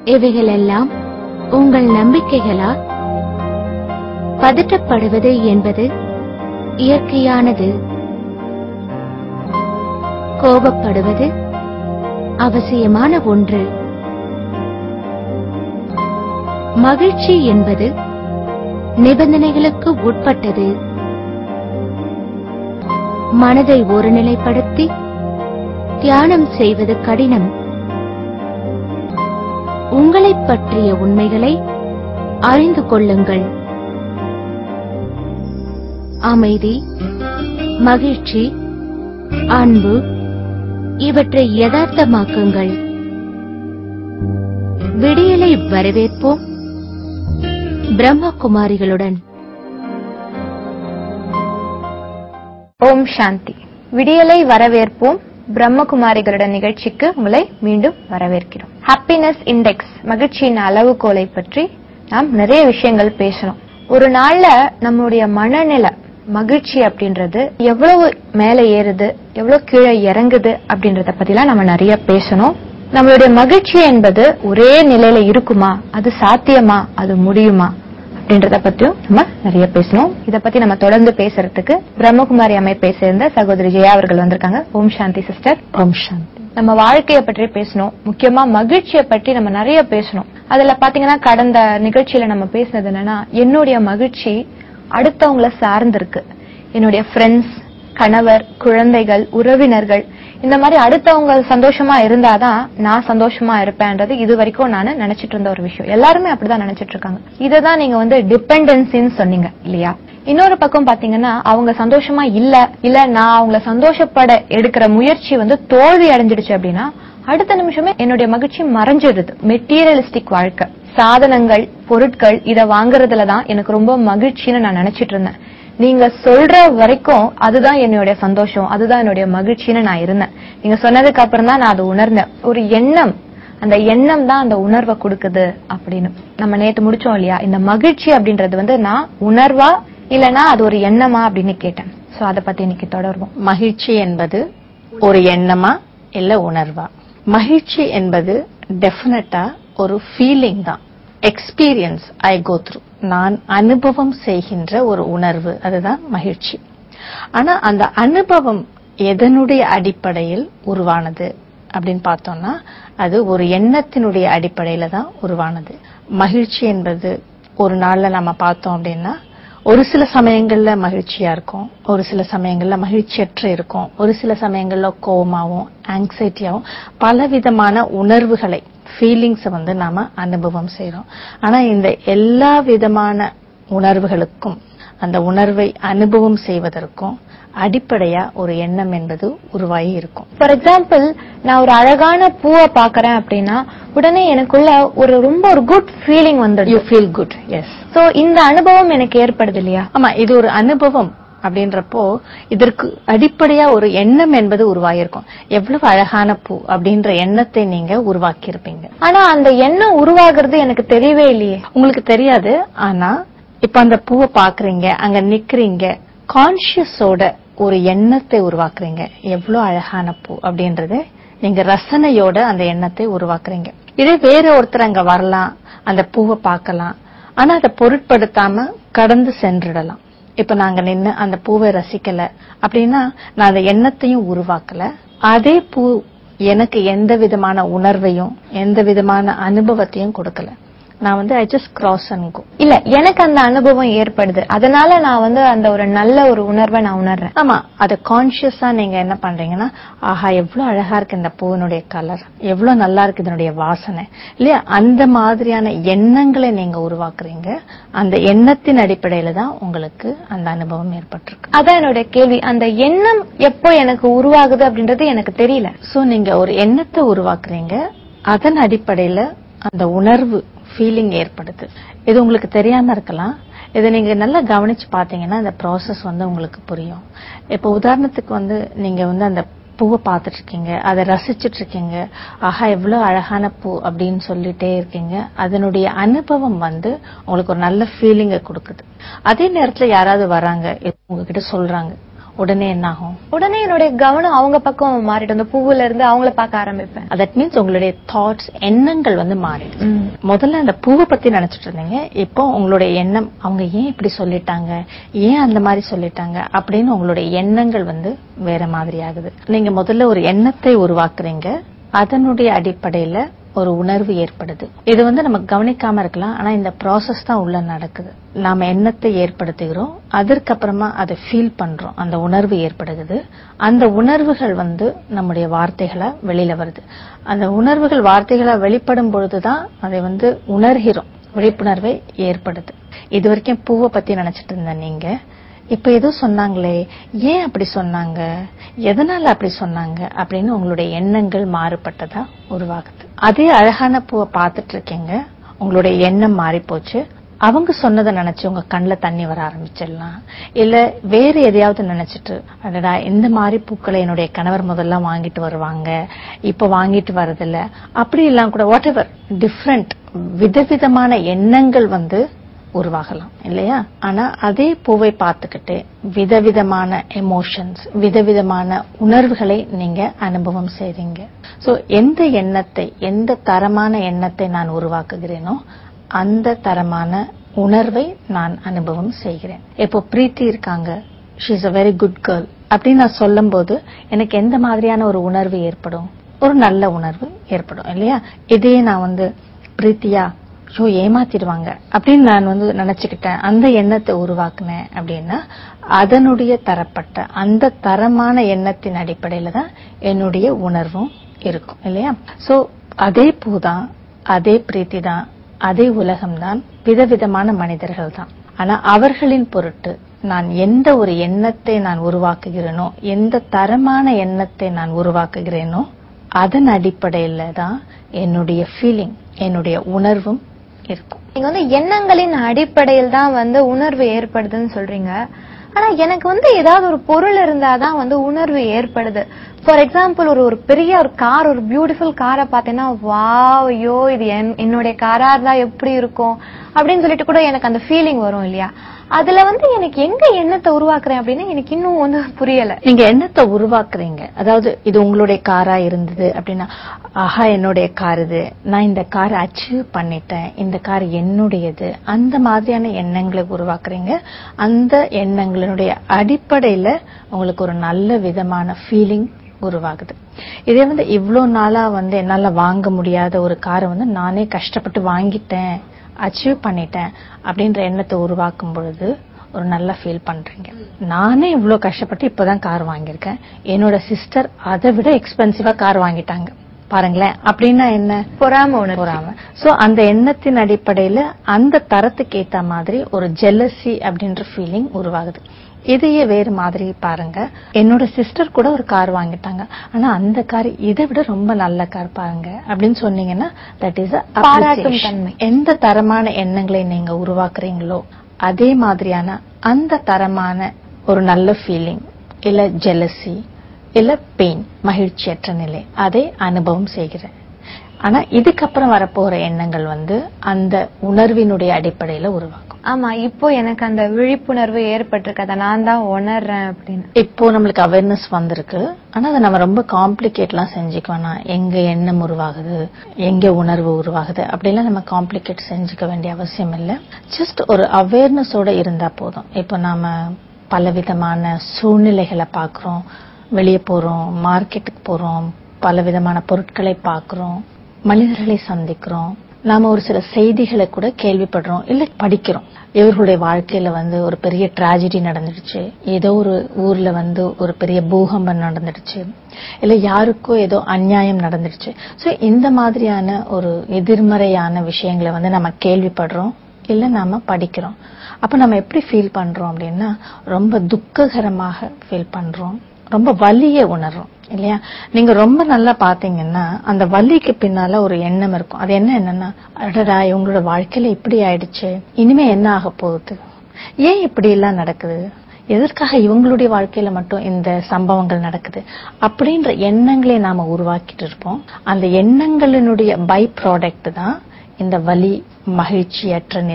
இவைகளெல்லாம் உங்கள் நம்பிக்கைகளால் பதட்டப்படுவது என்பது இயற்கையானது கோபப்படுவது அவசியமான ஒன்று மகிழ்ச்சி என்பது நிபந்தனைகளுக்கு உட்பட்டது மனதை ஒருநிலைப்படுத்தி தியானம் செய்வது கடினம் உங்களைப் பற்றிய உண்மைகளை அறிந்து கொள்ளுங்கள் அமைதி மகிழ்ச்சி அன்பு இவற்றை யதார்த்தமாக்குங்கள் விடியலை வரவேற்போம் பிரம்மகுமாரிகளுடன் ஓம் சாந்தி விடியலை வரவேற்போம் பிரம்மகுமாரிகளுடன் நிகழ்ச்சிக்கு உங்களை மீண்டும் வரவேற்கிறோம் ஹாப்பினஸ் இண்டெக்ஸ் மகிழ்ச்சியின் அளவுகோலை பற்றி நாம் நிறைய விஷயங்கள் பேசணும் ஒரு நாள்ல நம்முடைய மனநிலை மகிழ்ச்சி அப்படின்றது எவ்வளவு மேல ஏறுது எவ்வளவு கீழே இறங்குது அப்படின்றத பத்திலாம் நம்ம நிறைய பேசணும் நம்மளுடைய மகிழ்ச்சி என்பது ஒரே நிலையில இருக்குமா அது சாத்தியமா அது முடியுமா அப்படின்றத பத்தியும் நம்ம நிறைய பேசணும் இத பத்தி நம்ம தொடர்ந்து பேசுறதுக்கு பிரம்மகுமாரி அமைப்பை சேர்ந்த சகோதரி ஜெயா அவர்கள் வந்திருக்காங்க ஓம் சாந்தி சிஸ்டர் ஓம் சாந்தி நம்ம வாழ்க்கைய பற்றி பேசணும் முக்கியமா மகிழ்ச்சியை பற்றி நம்ம நிறைய பேசணும் அதுல பாத்தீங்கன்னா கடந்த நிகழ்ச்சியில நம்ம பேசினது என்னன்னா என்னுடைய மகிழ்ச்சி அடுத்தவங்கள சார்ந்து இருக்கு என்னுடைய ஃப்ரெண்ட்ஸ் கணவர் குழந்தைகள் உறவினர்கள் இந்த மாதிரி அடுத்தவங்க சந்தோஷமா இருந்தாதான் நான் சந்தோஷமா இருப்பேன்றது இது வரைக்கும் நான் நினைச்சிட்டு இருந்த ஒரு விஷயம் எல்லாருமே அப்படிதான் நினைச்சிட்டு இருக்காங்க இததான் நீங்க வந்து டிபெண்டன்சின்னு சொன்னீங்க இல்லையா இன்னொரு பக்கம் பாத்தீங்கன்னா அவங்க சந்தோஷமா இல்ல இல்ல நான் அவங்கள சந்தோஷப்பட எடுக்கிற முயற்சி வந்து தோல்வி அடைஞ்சிடுச்சு அப்படின்னா அடுத்த நிமிஷமே என்னுடைய மகிழ்ச்சி மறைஞ்சிடுது மெட்டீரியலிஸ்டிக் வாழ்க்கை சாதனங்கள் பொருட்கள் இத வாங்குறதுல தான் எனக்கு ரொம்ப மகிழ்ச்சின்னு நான் நினைச்சிட்டு இருந்தேன் நீங்க சொல்ற வரைக்கும் அதுதான் என்னுடைய சந்தோஷம் அதுதான் என்னுடைய மகிழ்ச்சின்னு நான் இருந்தேன் நீங்க சொன்னதுக்கு அப்புறம் தான் நான் அதை உணர்ந்தேன் ஒரு எண்ணம் அந்த எண்ணம் தான் அந்த உணர்வை கொடுக்குது அப்படின்னு நம்ம நேத்து முடிச்சோம் இல்லையா இந்த மகிழ்ச்சி அப்படின்றது வந்து நான் உணர்வா இல்லனா அது ஒரு எண்ணமா அப்படின்னு கேட்டேன் சோ அத பத்தி இன்னைக்கு தொடர்வோம் மகிழ்ச்சி என்பது ஒரு எண்ணமா இல்ல உணர்வா மகிழ்ச்சி என்பது டெஃபினட்டா ஒரு ஃபீலிங் தான் எக்ஸ்பீரியன்ஸ் ஐ கோ த்ரூ நான் அனுபவம் செய்கின்ற ஒரு உணர்வு அதுதான் மகிழ்ச்சி ஆனா அந்த அனுபவம் எதனுடைய அடிப்படையில் உருவானது அப்படின்னு பார்த்தோம்னா அது ஒரு எண்ணத்தினுடைய அடிப்படையில தான் உருவானது மகிழ்ச்சி என்பது ஒரு நாள்ல நம்ம பார்த்தோம் அப்படின்னா ஒரு சில சமயங்கள்ல மகிழ்ச்சியா இருக்கும் ஒரு சில சமயங்கள்ல மகிழ்ச்சியற்ற இருக்கும் ஒரு சில சமயங்கள்ல கோவமாவும் ஆங்ஸைட்டியாவும் பலவிதமான உணர்வுகளை ஃபீலிங்ஸை வந்து நாம அனுபவம் செய்றோம் ஆனா இந்த எல்லா விதமான உணர்வுகளுக்கும் அந்த உணர்வை அனுபவம் செய்வதற்கும் அடிப்படையா ஒரு எண்ணம் என்பது உருவாகி இருக்கும் ஃபார் எக்ஸாம்பிள் நான் ஒரு அழகான பூவை பாக்குறேன் அப்படின்னா உடனே எனக்குள்ள ஒரு ரொம்ப ஒரு குட் ஃபீலிங் யூ வந்துடுது ஃபீல் குட் எஸ் சோ இந்த அனுபவம் எனக்கு ஏற்படுது இல்லையா ஆமா இது ஒரு அனுபவம் அப்படின்றப்போ இதற்கு அடிப்படையா ஒரு எண்ணம் என்பது உருவாகியிருக்கும் எவ்வளவு அழகான பூ அப்படின்ற எண்ணத்தை நீங்க உருவாக்கி இருப்பீங்க ஆனா அந்த எண்ணம் உருவாகிறது எனக்கு தெரியவே இல்லையே உங்களுக்கு தெரியாது ஆனா இப்ப அந்த பூவை பாக்குறீங்க அங்க நிக்கிறீங்க கான்சியஸோட ஒரு எண்ணத்தை உருவாக்குறீங்க எவ்வளவு அழகான பூ அப்படின்றது நீங்க ரசனையோட அந்த எண்ணத்தை உருவாக்குறீங்க இதே வேற ஒருத்தர் அங்க வரலாம் அந்த பூவை பார்க்கலாம் ஆனா அதை பொருட்படுத்தாம கடந்து சென்றுடலாம் இப்ப நாங்க நின்னு அந்த பூவை ரசிக்கல அப்படின்னா நான் அந்த எண்ணத்தையும் உருவாக்கல அதே பூ எனக்கு எந்த விதமான உணர்வையும் எந்த விதமான அனுபவத்தையும் கொடுக்கல நான் வந்து I just cross and go இல்ல எனக்கு அந்த அனுபவம் ஏற்படுது அதனால நான் வந்து அந்த ஒரு நல்ல ஒரு உணர்வை நான் உணர்றேன் ஆமா அத கான்சியஸா நீங்க என்ன பண்றீங்கன்னா ஆஹா எவ்வளவு அழகா இருக்கு இந்த பூவினுடைய கலர் எவ்வளவு நல்லா இருக்கு இதனுடைய வாசனை இல்லையா அந்த மாதிரியான எண்ணங்களை நீங்க உருவாக்குறீங்க அந்த எண்ணத்தின் அடிப்படையில தான் உங்களுக்கு அந்த அனுபவம் ஏற்பட்டிருக்கு அதான் என்னுடைய கேள்வி அந்த எண்ணம் எப்போ எனக்கு உருவாகுது அப்படின்றது எனக்கு தெரியல சோ நீங்க ஒரு எண்ணத்தை உருவாக்குறீங்க அதன் அடிப்படையில அந்த உணர்வு ஃபீலிங் ஏற்படுது இது உங்களுக்கு தெரியாம இருக்கலாம் இதை நீங்க நல்லா கவனிச்சு பாத்தீங்கன்னா இந்த ப்ராசஸ் வந்து உங்களுக்கு புரியும் இப்போ உதாரணத்துக்கு வந்து நீங்க வந்து அந்த பூவை பார்த்துட்டு இருக்கீங்க அதை ரசிச்சிட்டு இருக்கீங்க ஆஹா எவ்வளவு அழகான பூ அப்படின்னு சொல்லிட்டே இருக்கீங்க அதனுடைய அனுபவம் வந்து உங்களுக்கு ஒரு நல்ல ஃபீலிங்கை கொடுக்குது அதே நேரத்துல யாராவது வராங்க உங்ககிட்ட சொல்றாங்க உடனே என்ன ஆகும் உடனே என்னுடைய கவனம் அவங்க பக்கம் மாறிடும் அந்த பூவுல இருந்து அவங்கள பார்க்க ஆரம்பிப்பேன் தட் மீன்ஸ் உங்களுடைய தாட்ஸ் எண்ணங்கள் வந்து மாறிடுது முதல்ல அந்த பூவை பத்தி நினைச்சிட்டு இருந்தீங்க இப்போ உங்களுடைய எண்ணம் அவங்க ஏன் இப்படி சொல்லிட்டாங்க ஏன் அந்த மாதிரி சொல்லிட்டாங்க அப்படின்னு உங்களுடைய எண்ணங்கள் வந்து வேற மாதிரி ஆகுது நீங்க முதல்ல ஒரு எண்ணத்தை உருவாக்குறீங்க அதனுடைய அடிப்படையில ஒரு உணர்வு ஏற்படுது இது வந்து நம்ம கவனிக்காம இருக்கலாம் ஆனா இந்த ப்ராசஸ் தான் உள்ள நடக்குது நாம எண்ணத்தை ஏற்படுத்துகிறோம் அதற்கப்புறமா அதை ஃபீல் பண்றோம் அந்த உணர்வு ஏற்படுகிறது அந்த உணர்வுகள் வந்து நம்முடைய வார்த்தைகளா வெளியில வருது அந்த உணர்வுகள் வார்த்தைகளா வெளிப்படும் பொழுதுதான் அதை வந்து உணர்கிறோம் விழிப்புணர்வை ஏற்படுது இது வரைக்கும் பூவை பத்தி நினைச்சிட்டு இருந்த நீங்க இப்ப ஏதோ சொன்னாங்களே ஏன் அப்படி சொன்னாங்க எதனால அப்படி சொன்னாங்க அப்படின்னு உங்களுடைய எண்ணங்கள் மாறுபட்டதா உருவாகுது அதே அழகான பூவை பார்த்துட்டு இருக்கீங்க உங்களுடைய எண்ணம் மாறி போச்சு அவங்க சொன்னதை நினைச்சு உங்க கண்ணுல தண்ணி வர ஆரம்பிச்சிடலாம் இல்ல வேற எதையாவது நினைச்சிட்டு அடடா இந்த மாதிரி பூக்களை என்னுடைய கணவர் முதல்ல வாங்கிட்டு வருவாங்க இப்ப வாங்கிட்டு வரதில்ல அப்படி எல்லாம் கூட வாட் எவர் டிஃப்ரெண்ட் விதவிதமான எண்ணங்கள் வந்து உருவாகலாம் இல்லையா ஆனா அதே பூவை பார்த்துக்கிட்டு விதவிதமான எமோஷன்ஸ் விதவிதமான உணர்வுகளை நீங்க அனுபவம் செய்றீங்க சோ எந்த எண்ணத்தை எந்த தரமான எண்ணத்தை நான் உருவாக்குகிறேனோ அந்த தரமான உணர்வை நான் அனுபவம் செய்கிறேன் இப்போ பிரீத்தி இருக்காங்க she is a very good girl அப்படின்னு நான் சொல்லும்போது எனக்கு எந்த மாதிரியான ஒரு உணர்வு ஏற்படும் ஒரு நல்ல உணர்வு ஏற்படும் இல்லையா இதையே நான் வந்து பிரீத்தியா ஐயோ ஏமாத்திடுவாங்க அப்படின்னு நான் வந்து நினைச்சுக்கிட்டேன் அந்த எண்ணத்தை உருவாக்குனேன் அப்படின்னா அதனுடைய தரப்பட்ட அந்த தரமான எண்ணத்தின் அடிப்படையில தான் என்னுடைய உணர்வும் இருக்கும் இல்லையா சோ அதே பூதான் அதே பிரீத்தி தான் அதே உலகம்தான் விதவிதமான மனிதர்கள் தான் ஆனா அவர்களின் பொருட்டு நான் எந்த ஒரு எண்ணத்தை நான் உருவாக்குகிறேனோ எந்த தரமான எண்ணத்தை நான் உருவாக்குகிறேனோ அதன் அடிப்படையில தான் என்னுடைய ஃபீலிங் என்னுடைய உணர்வும் இருக்கும் நீங்க வந்து எண்ணங்களின் அடிப்படையில் தான் வந்து உணர்வு ஏற்படுதுன்னு சொல்றீங்க ஆனா எனக்கு வந்து ஏதாவது ஒரு பொருள் இருந்தாதான் வந்து உணர்வு ஏற்படுது ஃபார் எக்ஸாம்பிள் ஒரு ஒரு பெரிய ஒரு கார் ஒரு பியூட்டிஃபுல் காரை பார்த்தேன்னா வாவ் ஐயோ இது என்- என்னுடைய காரா இருந்தா எப்படி இருக்கும் அப்படின்னு சொல்லிட்டு கூட எனக்கு அந்த ஃபீலிங் வரும் இல்லையா அதுல வந்து எனக்கு எங்க எண்ணத்தை உருவாக்குறேன் அப்படின்னா எனக்கு இன்னும் வந்து புரியல நீங்க எண்ணத்தை உருவாக்குறீங்க அதாவது இது உங்களுடைய காரா இருந்தது அப்படின்னா ஆஹா என்னுடைய கார் இது நான் இந்த காரை அச்சீவ் பண்ணிட்டேன் இந்த கார் என்னுடையது அந்த மாதிரியான எண்ணங்களை உருவாக்குறீங்க அந்த எண்ணங்களினுடைய அடிப்படையில உங்களுக்கு ஒரு நல்ல விதமான ஃபீலிங் உருவாகுது இதே வந்து இவ்ளோ நாளா வந்து என்னால வாங்க முடியாத ஒரு காரை வந்து நானே கஷ்டப்பட்டு வாங்கிட்டேன் அச்சீவ் பண்ணிட்டேன் அப்படின்ற எண்ணத்தை உருவாக்கும் பொழுது ஒரு நல்ல ஃபீல் பண்றீங்க நானே இவ்ளோ கஷ்டப்பட்டு இப்பதான் கார் வாங்கியிருக்கேன் என்னோட சிஸ்டர் அதை விட எக்ஸ்பென்சிவா கார் வாங்கிட்டாங்க பாருங்களேன் அப்படின்னா என்ன பொறாம உணர்வு பொறாம சோ அந்த எண்ணத்தின் அடிப்படையில அந்த தரத்துக்கு ஏத்த மாதிரி ஒரு ஜெல்லசி அப்படின்ற ஃபீலிங் உருவாகுது இதையே வேறு மாதிரி பாருங்க என்னோட சிஸ்டர் கூட ஒரு கார் வாங்கிட்டாங்க ஆனா அந்த கார் இதை விட ரொம்ப நல்ல கார் பாருங்க அப்படின்னு சொன்னீங்கன்னா தட் இஸ் பாராட்டும் தன்மை. எந்த தரமான எண்ணங்களை நீங்க உருவாக்குறீங்களோ அதே மாதிரியான அந்த தரமான ஒரு நல்ல ஃபீலிங் இல்ல ஜெலசி இல்ல பெயின் மகிழ்ச்சியற்ற நிலை அதை அனுபவம் செய்கிறேன் ஆனா இதுக்கப்புறம் வரப்போற எண்ணங்கள் வந்து அந்த உணர்வினுடைய அடிப்படையில உருவாகும் ஆமா இப்போ எனக்கு அந்த விழிப்புணர்வு ஏற்பட்டிருக்கு அதை நான் தான் உணர்றேன் அப்படின்னு இப்போ நம்மளுக்கு அவேர்னஸ் வந்திருக்கு ஆனா அதை நம்ம ரொம்ப காம்ப்ளிகேட்லாம் செஞ்சுக்க வேணாம் எங்க எண்ணம் உருவாகுது எங்க உணர்வு உருவாகுது அப்படிலாம் நம்ம காம்ப்ளிகேட் செஞ்சுக்க வேண்டிய அவசியம் இல்லை ஜஸ்ட் ஒரு அவேர்னஸோட இருந்தா போதும் இப்போ நாம பலவிதமான சூழ்நிலைகளை பார்க்கறோம் வெளியே போறோம் மார்க்கெட்டுக்கு போறோம் பலவிதமான பொருட்களை பார்க்கறோம் மனிதர்களை சந்திக்கிறோம் நாம ஒரு சில செய்திகளை கூட கேள்விப்படுறோம் இல்ல படிக்கிறோம் இவர்களுடைய வாழ்க்கையில வந்து ஒரு பெரிய டிராஜடி நடந்துடுச்சு ஏதோ ஒரு ஊர்ல வந்து ஒரு பெரிய பூகம்பம் நடந்துடுச்சு இல்ல யாருக்கோ ஏதோ அநியாயம் நடந்துடுச்சு சோ இந்த மாதிரியான ஒரு எதிர்மறையான விஷயங்களை வந்து நம்ம கேள்விப்படுறோம் இல்ல நாம படிக்கிறோம் அப்ப நம்ம எப்படி ஃபீல் பண்றோம் அப்படின்னா ரொம்ப துக்ககரமாக ஃபீல் பண்றோம் ரொம்ப வலியை உணர்றோம் இல்லையா நீங்க ரொம்ப நல்லா பாத்தீங்கன்னா அந்த வலிக்கு பின்னால ஒரு எண்ணம் இருக்கும் அது என்ன என்னன்னா அடடா இவங்களோட வாழ்க்கையில இப்படி ஆயிடுச்சு இனிமே என்ன ஆக போகுது ஏன் இப்படி எல்லாம் நடக்குது எதற்காக இவங்களுடைய வாழ்க்கையில மட்டும் இந்த சம்பவங்கள் நடக்குது அப்படின்ற எண்ணங்களை நாம உருவாக்கிட்டு இருப்போம் அந்த எண்ணங்களினுடைய பை ப்ராடக்ட் தான் இந்த வலி மகிழ்ச்சியற்ற நிலை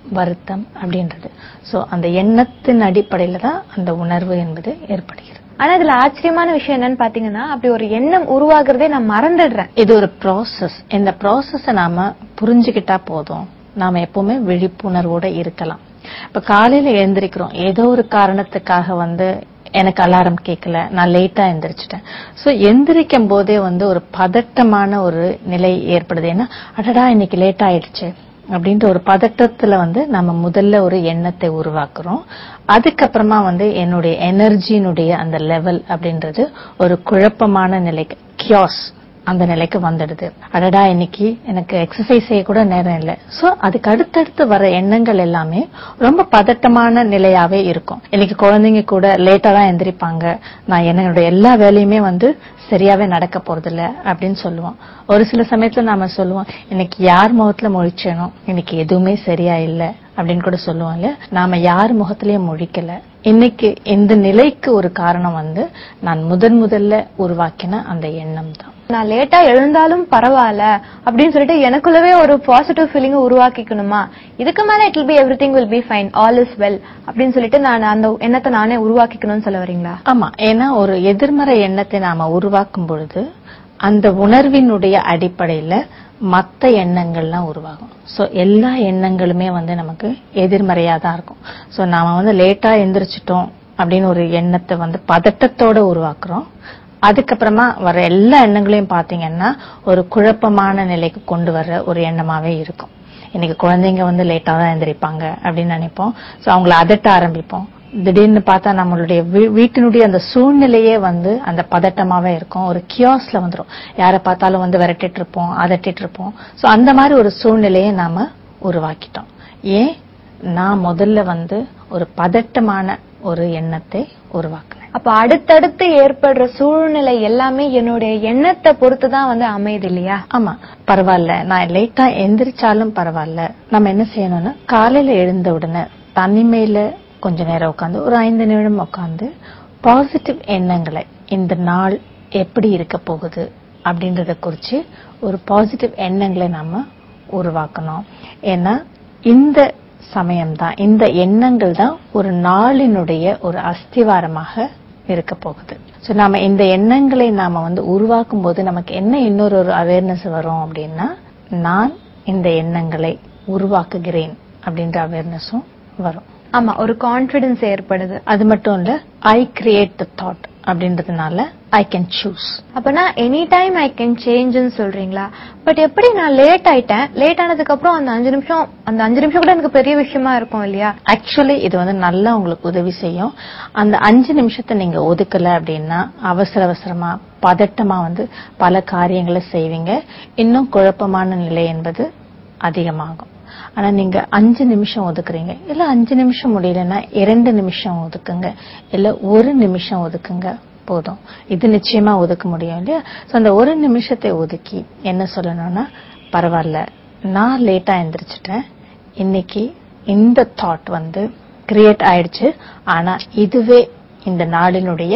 வருத்தம் அப்படின்றது சோ அந்த எண்ணத்தின் அடிப்படையில தான் அந்த உணர்வு என்பது ஏற்படுகிறது ஆனா இதுல ஆச்சரியமான விஷயம் என்னன்னு பாத்தீங்கன்னா அப்படி ஒரு எண்ணம் உருவாகுறதே நான் மறந்துடுறேன் இது ஒரு ப்ராசஸ் இந்த ப்ராசஸ நாம புரிஞ்சுக்கிட்டா போதும் நாம எப்பவுமே விழிப்புணர்வோட இருக்கலாம் இப்ப காலையில எழுந்திருக்கிறோம் ஏதோ ஒரு காரணத்துக்காக வந்து எனக்கு அலாரம் கேட்கல நான் லேட்டா எந்திரிச்சிட்டேன் சோ எந்திரிக்கும் போதே வந்து ஒரு பதட்டமான ஒரு நிலை ஏற்படுது ஏன்னா அடடா இன்னைக்கு லேட் ஆயிடுச்சு அப்படின்ற ஒரு பதட்டத்துல வந்து நம்ம முதல்ல ஒரு எண்ணத்தை உருவாக்குறோம் அதுக்கப்புறமா வந்து என்னுடைய எனர்ஜியினுடைய அந்த லெவல் அப்படின்றது ஒரு குழப்பமான நிலைக்கு கியாஸ் அந்த நிலைக்கு வந்துடுது அடடா இன்னைக்கு எனக்கு எக்ஸசைஸ் செய்ய கூட நேரம் இல்லை சோ அதுக்கு அடுத்தடுத்து வர எண்ணங்கள் எல்லாமே ரொம்ப பதட்டமான நிலையாவே இருக்கும் இன்னைக்கு குழந்தைங்க கூட லேட்டா தான் எந்திரிப்பாங்க நான் என்னோட எல்லா வேலையுமே வந்து சரியாவே நடக்க போறது இல்ல அப்படின்னு சொல்லுவோம் ஒரு சில சமயத்துல நாம சொல்லுவோம் இன்னைக்கு யார் முகத்துல முழிச்சேனோ இன்னைக்கு எதுவுமே சரியா இல்ல அப்படின்னு கூட சொல்லுவோம் இல்ல நாம யார் முகத்திலயும் முழிக்கல இன்னைக்கு இந்த நிலைக்கு ஒரு காரணம் வந்து நான் முதன் முதல்ல உருவாக்கின அந்த எண்ணம் தான் நான் லேட்டா எழுந்தாலும் பரவாயில்ல அப்படின்னு சொல்லிட்டு எனக்குள்ளவே ஒரு பாசிட்டிவ் ஃபீலிங் உருவாக்கிக்கணுமா இதுக்கு மேல it will be everything will be fine all is well அப்படின்னு சொல்லிட்டு நான் அந்த எண்ணத்தை நானே உருவாக்கிக்கணும்னு சொல்ல வரீங்களா ஆமா ஏன்னா ஒரு எதிர்மறை எண்ணத்தை நாம உருவாக்கும் பொழுது அந்த உணர்வினுடைய அடிப்படையில மத்த எண்ணங்கள்லாம் உருவாகும் சோ எல்லா எண்ணங்களுமே வந்து நமக்கு எதிர்மறையா தான் இருக்கும் சோ நாம வந்து லேட்டா எந்திரிச்சிட்டோம் அப்படின்னு ஒரு எண்ணத்தை வந்து பதட்டத்தோட உருவாக்குறோம் அதுக்கப்புறமா வர எல்லா எண்ணங்களையும் பாத்தீங்கன்னா ஒரு குழப்பமான நிலைக்கு கொண்டு வர்ற ஒரு எண்ணமாவே இருக்கும் இன்னைக்கு குழந்தைங்க வந்து லேட்டா தான் எந்திரிப்பாங்க அப்படின்னு நினைப்போம் சோ அவங்கள அதட்ட ஆரம்பிப்போம் திடீர்னு பார்த்தா நம்மளுடைய வீ- வீட்டினுடைய அந்த சூழ்நிலையே வந்து அந்த பதட்டமாவே இருக்கும் ஒரு கியாஸ்ல வந்துரும் யாரை பார்த்தாலும் வந்து விரட்டிட்டு இருப்போம் அதட்டிட்டு இருப்போம் சோ அந்த மாதிரி ஒரு சூழ்நிலையை நாம உருவாக்கிட்டோம் ஏன் நான் முதல்ல வந்து ஒரு பதட்டமான ஒரு எண்ணத்தை உருவாக்குனேன் அப்ப அடுத்தடுத்து ஏற்படுற சூழ்நிலை எல்லாமே என்னுடைய எண்ணத்தை பொறுத்து தான் வந்து அமையுது இல்லையா ஆமா பரவாயில்ல நான் லேட்டா எந்திரிச்சாலும் பரவாயில்ல நம்ம என்ன செய்யணும்னா காலையில எழுந்த உடனே தனிமையில கொஞ்ச நேரம் உட்காந்து ஒரு ஐந்து நிமிடம் உட்காந்து பாசிட்டிவ் எண்ணங்களை இந்த நாள் எப்படி இருக்க போகுது அப்படின்றத குறிச்சு ஒரு பாசிட்டிவ் எண்ணங்களை நாம உருவாக்கணும் ஏன்னா இந்த சமயம்தான் இந்த எண்ணங்கள் தான் ஒரு நாளினுடைய ஒரு அஸ்திவாரமாக இருக்க போகுது சோ நாம இந்த எண்ணங்களை நாம வந்து உருவாக்கும் போது நமக்கு என்ன இன்னொரு ஒரு அவேர்னஸ் வரும் அப்படின்னா நான் இந்த எண்ணங்களை உருவாக்குகிறேன் அப்படின்ற அவேர்னஸும் வரும் ஆமா ஒரு கான்பிடன்ஸ் ஏற்படுது அது மட்டும் இல்ல ஐ கிரியேட் த தாட் அப்படின்றதுனால ஐ கேன் சூஸ் அப்பனா எனி டைம் ஐ கேன் சேஞ்சுன்னு சொல்றீங்களா பட் எப்படி நான் லேட் ஆயிட்டேன் லேட் ஆனதுக்கு அப்புறம் அந்த அஞ்சு நிமிஷம் அந்த அஞ்சு நிமிஷம் கூட எனக்கு பெரிய விஷயமா இருக்கும் இல்லையா ஆக்சுவலி இது வந்து நல்லா உங்களுக்கு உதவி செய்யும் அந்த அஞ்சு நிமிஷத்தை நீங்க ஒதுக்கல அப்படின்னா அவசர அவசரமா பதட்டமா வந்து பல காரியங்களை செய்வீங்க இன்னும் குழப்பமான நிலை என்பது அதிகமாகும் ஆனா நீங்க அஞ்சு நிமிஷம் ஒதுக்குறீங்க இல்ல அஞ்சு நிமிஷம் முடியலன்னா இரண்டு நிமிஷம் ஒதுக்குங்க இல்ல ஒரு நிமிஷம் ஒதுக்குங்க போதும் இது நிச்சயமா ஒதுக்க முடியும் இல்லையா சோ அந்த ஒரு நிமிஷத்தை ஒதுக்கி என்ன சொல்லணும்னா பரவாயில்ல நான் லேட்டா எந்திரிச்சிட்டேன் இன்னைக்கு இந்த தாட் வந்து கிரியேட் ஆயிடுச்சு ஆனா இதுவே இந்த நாளினுடைய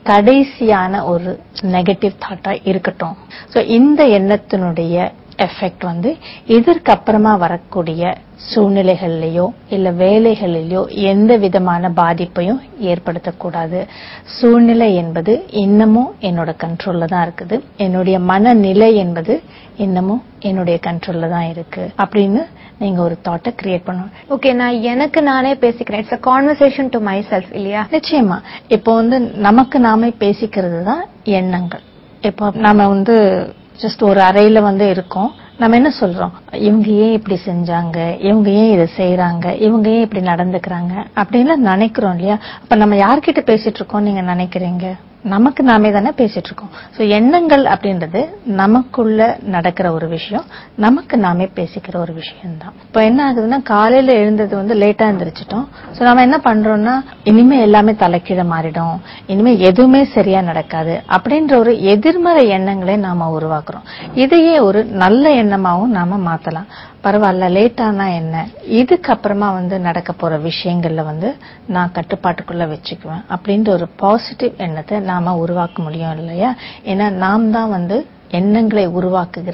கடைசியான ஒரு நெகட்டிவ் தாட்டா இருக்கட்டும் சோ இந்த எண்ணத்தினுடைய எஃபெக்ட் வந்து இதற்கு அப்புறமா வரக்கூடிய சூழ்நிலைகள்லயோ இல்ல வேலைகளிலயோ எந்த விதமான பாதிப்பையும் ஏற்படுத்தக்கூடாது சூழ்நிலை என்பது இன்னமும் என்னோட கண்ட்ரோல்ல தான் இருக்குது என்னுடைய மனநிலை என்பது இன்னமும் என்னுடைய கண்ட்ரோல்ல தான் இருக்கு அப்படின்னு நீங்க ஒரு தாட்டை கிரியேட் பண்ணணும் ஓகே நான் எனக்கு நானே பேசிக்கிறேன் it's a conversation to myself இல்லையா நிச்சயமா இப்போ வந்து நமக்கு நாமே பேசிக்கிறது தான் எண்ணங்கள் இப்போ நாம வந்து ஜஸ்ட் ஒரு அறையில வந்து இருக்கோம் நம்ம என்ன சொல்றோம் இவங்க ஏன் இப்படி செஞ்சாங்க இவங்க ஏன் இதை செய்யறாங்க இவங்க ஏன் இப்படி நடந்துக்கிறாங்க அப்படின்லாம் நினைக்கிறோம் இல்லையா அப்ப நம்ம யார்கிட்ட பேசிட்டு இருக்கோம் நீங்க நினைக்கிறீங்க நமக்கு நாமே தானே பேசிட்டு இருக்கோம் சோ எண்ணங்கள் அப்படின்றது நமக்குள்ள நடக்கிற ஒரு விஷயம் நமக்கு நாமே பேசிக்கிற ஒரு விஷயம் தான் இப்போ என்ன ஆகுதுன்னா காலையில எழுந்தது வந்து லேட்டா எழுந்திரிச்சிட்டோம் சோ நம்ம என்ன பண்றோம்னா இனிமே எல்லாமே தலைக்கீழ மாறிடும் இனிமே எதுவுமே சரியா நடக்காது அப்படின்ற ஒரு எதிர்மறை எண்ணங்களை நாம உருவாக்குறோம் இதையே ஒரு நல்ல எண்ணமாவும் நாம மாத்தலாம் பரவாயில்ல லேட் ஆனா என்ன இதுக்கப்புறமா வந்து நடக்க போற விஷயங்கள்ல வந்து நான் கட்டுப்பாட்டுக்குள்ள வச்சுக்குவேன் அப்படின்ற ஒரு பாசிட்டிவ் எண்ணத்தை நாம உருவாக்க முடியும் இல்லையா ஏன்னா நாம் தான் வந்து எண்ணங்களை உருவாக்குகிற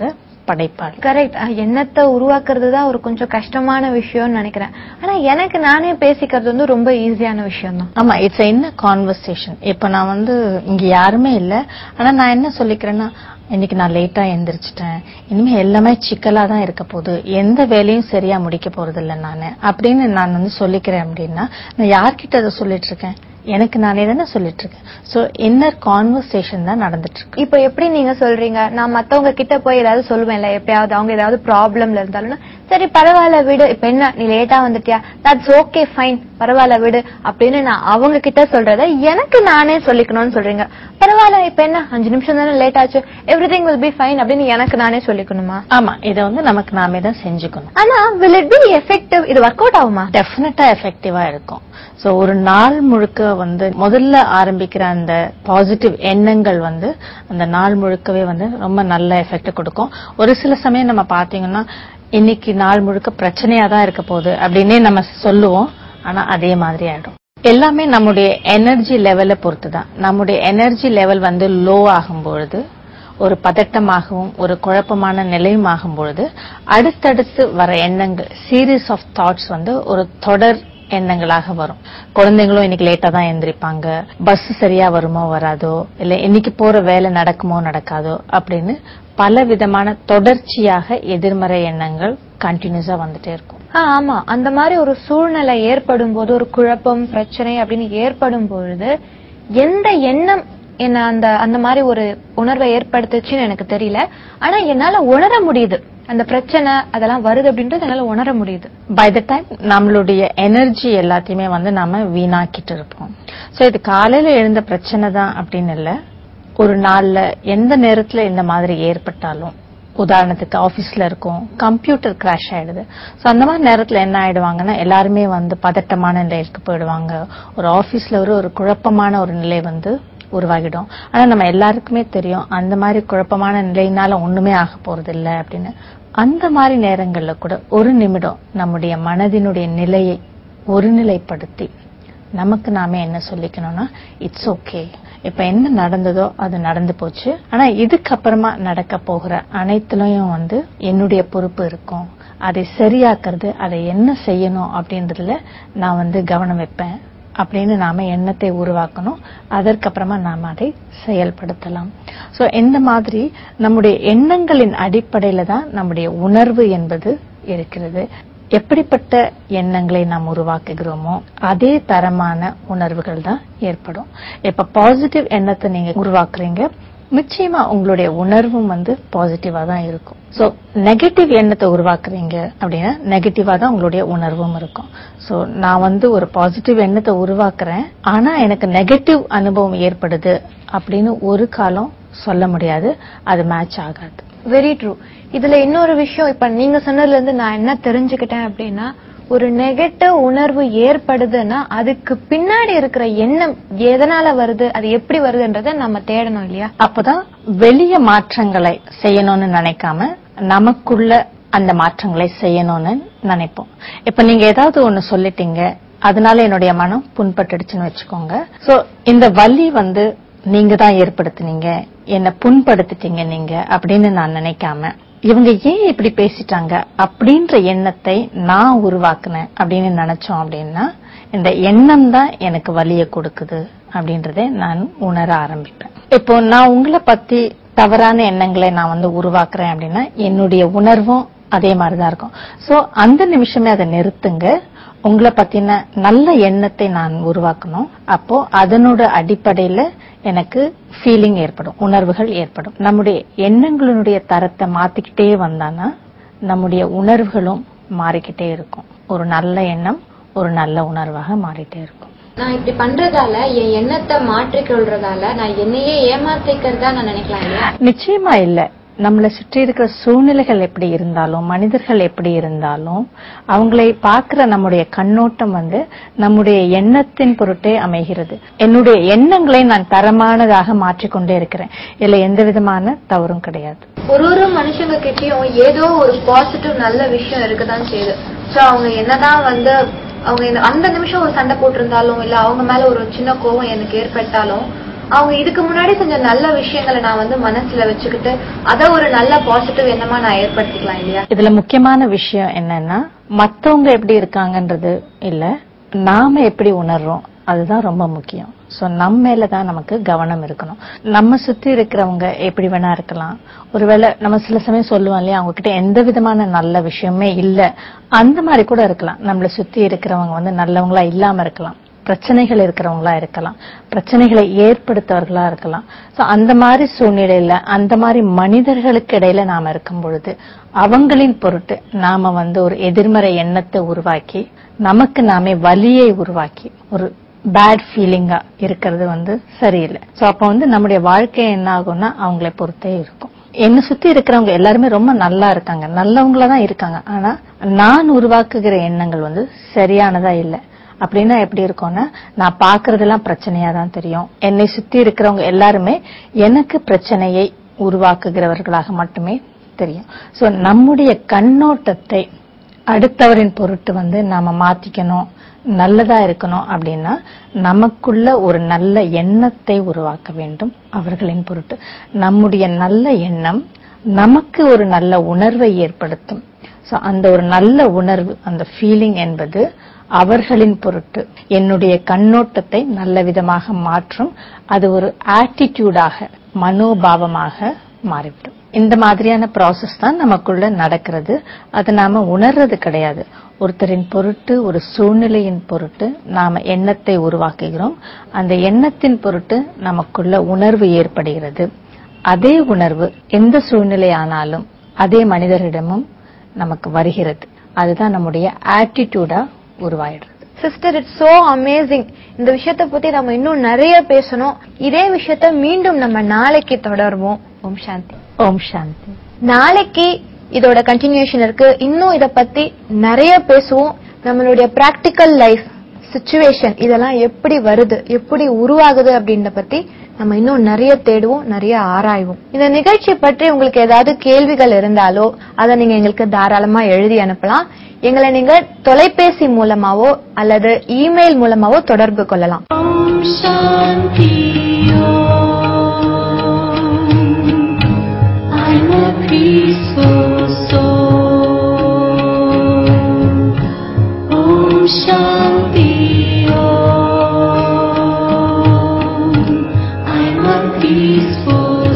படைப்பாளி கரெக்ட் எண்ணத்தை உருவாக்குறது தான் ஒரு கொஞ்சம் கஷ்டமான விஷயம்னு நினைக்கிறேன் ஆனா எனக்கு நானே பேசிக்கிறது வந்து ரொம்ப ஈஸியான விஷயம் தான் ஆமா இட்ஸ் என்ன கான்வர்சேஷன் இப்ப நான் வந்து இங்க யாருமே இல்ல ஆனா நான் என்ன சொல்லிக்கிறேன்னா இன்னைக்கு நான் லேட்டா எந்திரிச்சிட்டேன் இனிமே எல்லாமே சிக்கலா தான் இருக்க போகுது எந்த வேலையும் சரியா முடிக்க போறது இல்ல நானு அப்படின்னு நான் வந்து சொல்லிக்கிறேன் அப்படின்னா நான் யார்கிட்ட அதை சொல்லிட்டு இருக்கேன் எனக்கு நானே தானே சொல்லிட்டு இருக்கேன் சோ இன்னர் கான்வர்சேஷன் தான் நடந்துட்டு இருக்கு இப்போ எப்படி நீங்க சொல்றீங்க நான் மத்தவங்க கிட்ட போய் ஏதாவது சொல்லுவேன்ல எப்பயாவது அவங்க ஏதாவது ப்ராப்ளம்ல இருந்தாலும் சரி பரவாயில்ல விடு இப்ப என்ன நீ லேட்டா வந்துட்டியா தட்ஸ் ஓகே ஃபைன் பரவாயில்ல விடு அப்படின்னு நான் அவங்க கிட்ட சொல்றத எனக்கு நானே சொல்லிக்கணும்னு சொல்றீங்க பரவாயில்ல இப்ப என்ன அஞ்சு நிமிஷம் தானே லேட் ஆச்சு everything will be fine அப்படின்னு எனக்கு நானே சொல்லிக்கணுமா ஆமா இதை வந்து நமக்கு நாமே தான் செஞ்சுக்கணும் ஆனா will it be effective இது ஒர்க் அவுட் ஆகுமா டெஃபினட்டா எஃபெக்டிவா இருக்கும் சோ ஒரு நாள் முழுக்க வந்து முதல்ல ஆரம்பிக்கிற அந்த பாசிட்டிவ் எண்ணங்கள் வந்து அந்த நாள் முழுக்கவே வந்து ரொம்ப நல்ல எஃபெக்ட் கொடுக்கும் ஒரு சில சமயம் நம்ம பாத்தீங்கன்னா இன்னைக்கு நாள் முழுக்க பிரச்சனையா தான் இருக்க போகுது அப்படின்னே நம்ம சொல்லுவோம் ஆனா அதே மாதிரி ஆயிடும் எல்லாமே நம்முடைய எனர்ஜி லெவலை பொறுத்து தான் நம்முடைய எனர்ஜி லெவல் வந்து லோ ஆகும் பொழுது ஒரு பதட்டமாகவும் ஒரு குழப்பமான நிலையும் ஆகும் பொழுது அடுத்தடுத்து வர எண்ணங்கள் சீரீஸ் ஆஃப் தாட்ஸ் வந்து ஒரு தொடர் எண்ணங்களாக வரும் குழந்தைங்களும் இன்னைக்கு லேட்டா தான் எந்திரிப்பாங்க பஸ் சரியா வருமோ வராதோ இல்ல இன்னைக்கு போற வேலை நடக்குமோ நடக்காதோ அப்படின்னு பல விதமான தொடர்ச்சியாக எதிர்மறை எண்ணங்கள் கண்டினியூஸா வந்துட்டே இருக்கும் ஆ, ஆமா அந்த மாதிரி ஒரு சூழ்நிலை ஏற்படும் போது ஒரு குழப்பம் பிரச்சனை அப்படின்னு ஏற்படும் பொழுது எந்த எண்ணம் என்ன அந்த அந்த மாதிரி ஒரு உணர்வை ஏற்படுத்துச்சுன்னு எனக்கு தெரியல ஆனா என்னால உணர முடியுது அந்த பிரச்சனை அதெல்லாம் வருது அப்படின்றது என்னால உணர முடியுது பை த டைம் நம்மளுடைய எனர்ஜி எல்லாத்தையுமே வந்து நாம வீணாக்கிட்டு இருப்போம் சோ இது காலையில எழுந்த பிரச்சனை தான் அப்படின்னு இல்ல ஒரு நாள்ல எந்த நேரத்துல இந்த மாதிரி ஏற்பட்டாலும் உதாரணத்துக்கு ஆபீஸ்ல இருக்கும் கம்ப்யூட்டர் கிராஷ் ஆயிடுது சோ அந்த மாதிரி நேரத்துல என்ன ஆயிடுவாங்கன்னா எல்லாருமே வந்து பதட்டமான நிலைக்கு போயிடுவாங்க ஒரு ஆபீஸ்ல ஒரு ஒரு குழப்பமான ஒரு நிலை வந்து உருவாகிடும் ஆனா நம்ம எல்லாருக்குமே தெரியும் அந்த மாதிரி குழப்பமான நிலையினால ஒண்ணுமே ஆக போறது இல்ல அப்படின்னு அந்த மாதிரி நேரங்கள்ல கூட ஒரு நிமிடம் நம்முடைய மனதினுடைய நிலையை ஒருநிலைப்படுத்தி நமக்கு நாமே என்ன சொல்லிக்கணும்னா இட்ஸ் ஓகே இப்ப என்ன நடந்ததோ அது நடந்து போச்சு ஆனா இதுக்கப்புறமா நடக்க போகிற அனைத்துலயும் வந்து என்னுடைய பொறுப்பு இருக்கும் அதை சரியாக்குறது அதை என்ன செய்யணும் அப்படின்றதுல நான் வந்து கவனம் வைப்பேன் அப்படின்னு நாம எண்ணத்தை உருவாக்கணும் அதற்கப்புறமா நாம அதை செயல்படுத்தலாம் சோ இந்த மாதிரி நம்முடைய எண்ணங்களின் அடிப்படையில தான் நம்முடைய உணர்வு என்பது இருக்கிறது எப்படிப்பட்ட எண்ணங்களை நாம் உருவாக்குகிறோமோ அதே தரமான உணர்வுகள் தான் ஏற்படும் இப்ப பாசிட்டிவ் எண்ணத்தை நீங்க உருவாக்குறீங்க நிச்சயமா உங்களுடைய உணர்வும் வந்து பாசிட்டிவா தான் இருக்கும் சோ நெகட்டிவ் எண்ணத்தை உருவாக்குறீங்க அப்படின்னா நெகட்டிவா தான் உங்களுடைய உணர்வும் இருக்கும் சோ நான் வந்து ஒரு பாசிட்டிவ் எண்ணத்தை உருவாக்குறேன் ஆனா எனக்கு நெகட்டிவ் அனுபவம் ஏற்படுது அப்படின்னு ஒரு காலம் சொல்ல முடியாது அது மேட்ச் ஆகாது வெரி ட்ரூ இதுல இன்னொரு விஷயம் இப்ப நீங்க சொன்னதுல இருந்து நான் என்ன தெரிஞ்சுக்கிட்டேன் அப்படின்னா ஒரு நெகட்டிவ் உணர்வு ஏற்படுதுன்னா அதுக்கு பின்னாடி இருக்கிற எண்ணம் எதனால வருது அது எப்படி வருதுன்றத நம்ம தேடணும் இல்லையா அப்பதான் வெளிய மாற்றங்களை செய்யணும்னு நினைக்காம நமக்குள்ள அந்த மாற்றங்களை செய்யணும்னு நினைப்போம் இப்ப நீங்க ஏதாவது ஒண்ணு சொல்லிட்டீங்க அதனால என்னுடைய மனம் புண்பட்டுடுச்சுன்னு வச்சுக்கோங்க சோ இந்த வலி வந்து நீங்க தான் ஏற்படுத்துனீங்க என்ன புண்படுத்திட்டீங்க நீங்க அப்படின்னு நான் நினைக்காம இவங்க ஏன் இப்படி பேசிட்டாங்க அப்படின்ற எண்ணத்தை நான் உருவாக்குனேன் அப்படின்னு நினைச்சோம் அப்படின்னா இந்த எண்ணம் தான் எனக்கு வலியை கொடுக்குது அப்படின்றதை நான் உணர ஆரம்பிப்பேன் இப்போ நான் உங்களை பத்தி தவறான எண்ணங்களை நான் வந்து உருவாக்குறேன் அப்படின்னா என்னுடைய உணர்வும் அதே மாதிரிதான் இருக்கும் சோ அந்த நிமிஷமே அதை நிறுத்துங்க உங்களை பத்தின நல்ல எண்ணத்தை நான் உருவாக்கணும் அப்போ அதனோட அடிப்படையில எனக்கு ஃபீலிங் ஏற்படும் உணர்வுகள் ஏற்படும் நம்முடைய எண்ணங்களினுடைய தரத்தை மாத்திக்கிட்டே வந்தானா நம்முடைய உணர்வுகளும் மாறிக்கிட்டே இருக்கும் ஒரு நல்ல எண்ணம் ஒரு நல்ல உணர்வாக மாறிட்டே இருக்கும் நான் இப்படி பண்றதால என் எண்ணத்தை மாற்றிக்கொள்றதால நான் என்னையே ஏமாத்திக்கிறதா நான் நினைக்கலாம் இல்லையா நிச்சயமா இல்ல நம்மளை சுற்றி இருக்கிற சூழ்நிலைகள் எப்படி இருந்தாலும் மனிதர்கள் எப்படி இருந்தாலும் அவங்களை பார்க்கிற நம்முடைய கண்ணோட்டம் வந்து நம்முடைய எண்ணத்தின் பொருட்டே அமைகிறது என்னுடைய எண்ணங்களை நான் தரமானதாக மாற்றிக்கொண்டே இருக்கிறேன் இதுல எந்த விதமான தவறும் கிடையாது ஒரு ஒரு மனுஷங்க கிட்டயும் ஏதோ ஒரு பாசிட்டிவ் நல்ல விஷயம் இருக்குதான் செய்யுது சோ அவங்க என்னதான் வந்து அவங்க இந்த- அந்த நிமிஷம் ஒரு சண்டை போட்டிருந்தாலும் இல்ல அவங்க மேல ஒரு சின்ன கோவம் எனக்கு ஏற்பட்டாலும் அவங்க இதுக்கு முன்னாடி செஞ்ச நல்ல விஷயங்களை நான் வந்து மனசுல வச்சுக்கிட்டு அத ஒரு நல்ல பாசிட்டிவ் எண்ணமா நான் ஏற்படுத்திக்கலாம் இல்லையா இதுல முக்கியமான விஷயம் என்னன்னா மத்தவங்க எப்படி இருக்காங்கன்றது இல்ல நாம எப்படி உணர்றோம் அதுதான் ரொம்ப முக்கியம் சோ நம்ம மேல தான் நமக்கு கவனம் இருக்கணும் நம்ம சுத்தி இருக்கிறவங்க எப்படி வேணா இருக்கலாம் ஒருவேளை நம்ம சில சமயம் சொல்லுவோம் இல்லையா அவங்க கிட்ட எந்த விதமான நல்ல விஷயமே இல்ல அந்த மாதிரி கூட இருக்கலாம் நம்மள சுத்தி இருக்கிறவங்க வந்து நல்லவங்களா இல்லாம இருக்கலாம் பிரச்சனைகள் இருக்கிறவங்களா இருக்கலாம் பிரச்சனைகளை ஏற்படுத்தவர்களா இருக்கலாம் சோ அந்த மாதிரி சூழ்நிலையில அந்த மாதிரி மனிதர்களுக்கு இடையில நாம இருக்கும் பொழுது அவங்களின் பொருட்டு நாம வந்து ஒரு எதிர்மறை எண்ணத்தை உருவாக்கி நமக்கு நாமே வலியை உருவாக்கி ஒரு பேட் ஃபீலிங்கா இருக்கிறது வந்து சரியில்லை சோ அப்ப வந்து நம்முடைய வாழ்க்கை என்ன ஆகும்னா அவங்களை பொறுத்தே இருக்கும் என்ன சுத்தி இருக்கிறவங்க எல்லாருமே ரொம்ப நல்லா இருக்காங்க நல்லவங்களா தான் இருக்காங்க ஆனா நான் உருவாக்குகிற எண்ணங்கள் வந்து சரியானதா இல்லை அப்படின்னா எப்படி இருக்கும்னா நான் பாக்குறதெல்லாம் பிரச்சனையா தான் தெரியும் என்னை சுத்தி இருக்கிறவங்க எல்லாருமே எனக்கு பிரச்சனையை உருவாக்குகிறவர்களாக மட்டுமே தெரியும் சோ நம்முடைய கண்ணோட்டத்தை அடுத்தவரின் பொருட்டு வந்து நாம மாத்திக்கணும் நல்லதா இருக்கணும் அப்படின்னா நமக்குள்ள ஒரு நல்ல எண்ணத்தை உருவாக்க வேண்டும் அவர்களின் பொருட்டு நம்முடைய நல்ல எண்ணம் நமக்கு ஒரு நல்ல உணர்வை ஏற்படுத்தும் சோ அந்த ஒரு நல்ல உணர்வு அந்த ஃபீலிங் என்பது அவர்களின் பொருட்டு என்னுடைய கண்ணோட்டத்தை நல்ல விதமாக மாற்றும் அது ஒரு ஆட்டிடியூடாக மனோபாவமாக மாறிவிடும் இந்த மாதிரியான ப்ராசஸ் தான் நமக்குள்ள நடக்கிறது அது நாம உணர்றது கிடையாது ஒருத்தரின் பொருட்டு ஒரு சூழ்நிலையின் பொருட்டு நாம எண்ணத்தை உருவாக்குகிறோம் அந்த எண்ணத்தின் பொருட்டு நமக்குள்ள உணர்வு ஏற்படுகிறது அதே உணர்வு எந்த சூழ்நிலை ஆனாலும் அதே மனிதரிடமும் நமக்கு வருகிறது அதுதான் நம்முடைய ஆட்டிடியூடா உருவாயிடுறது சிஸ்டர் இட்ஸ் சோ அமேசிங் இந்த விஷயத்த பத்தி நம்ம இன்னும் நிறைய பேசணும் இதே விஷயத்த மீண்டும் நம்ம நாளைக்கு தொடர்வோம் ஓம் சாந்தி ஓம் சாந்தி நாளைக்கு இதோட கண்டினியூஷன் இருக்கு இன்னும் இத பத்தி நிறைய பேசுவோம் நம்மளுடைய பிராக்டிக்கல் லைஃப் சுச்சுவேஷன் இதெல்லாம் எப்படி வருது எப்படி உருவாகுது அப்படின்ற பத்தி நம்ம இன்னும் நிறைய தேடுவோம் நிறைய ஆராய்வோம் இந்த நிகழ்ச்சி பற்றி உங்களுக்கு ஏதாவது கேள்விகள் இருந்தாலோ அதை நீங்க எங்களுக்கு தாராளமா எழுதி அனுப்பலாம் எங்களை நீங்க தொலைபேசி மூலமாவோ அல்லது இமெயில் மூலமாவோ தொடர்பு கொள்ளலாம் I'm a peaceful soul. Om Shanti Om. I'm a peaceful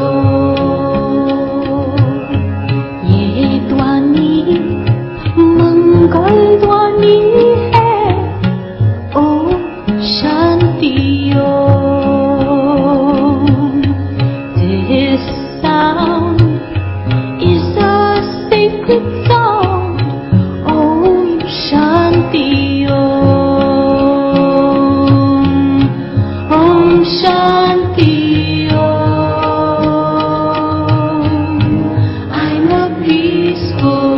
soul. ये ध्वनि मंगल ध्वनि है ओम शांति ओम This sound is a sacred sound. Om Shanti Om. Om Shanti Om. I'm a peaceful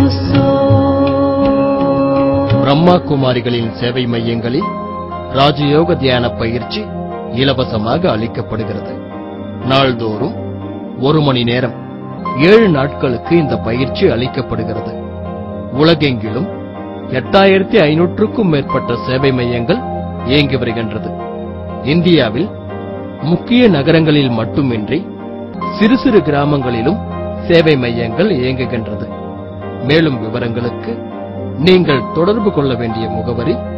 soul. Brahma குமாரிகளின் சேவை மையங்களில் ராஜயோக தியான பயிற்சி இலவசமாக அளிக்கப்படுகிறது நாள்தோறும் ஒரு மணி நேரம் ஏழு நாட்களுக்கு இந்த பயிற்சி அளிக்கப்படுகிறது உலகெங்கிலும் எட்டாயிரத்தி ஐநூற்றுக்கும் மேற்பட்ட சேவை மையங்கள் இயங்கி வருகின்றது இந்தியாவில் முக்கிய நகரங்களில் மட்டுமின்றி சிறு சிறு கிராமங்களிலும் சேவை மையங்கள் இயங்குகின்றது மேலும் விவரங்களுக்கு நீங்கள் தொடர்பு கொள்ள வேண்டிய முகவரி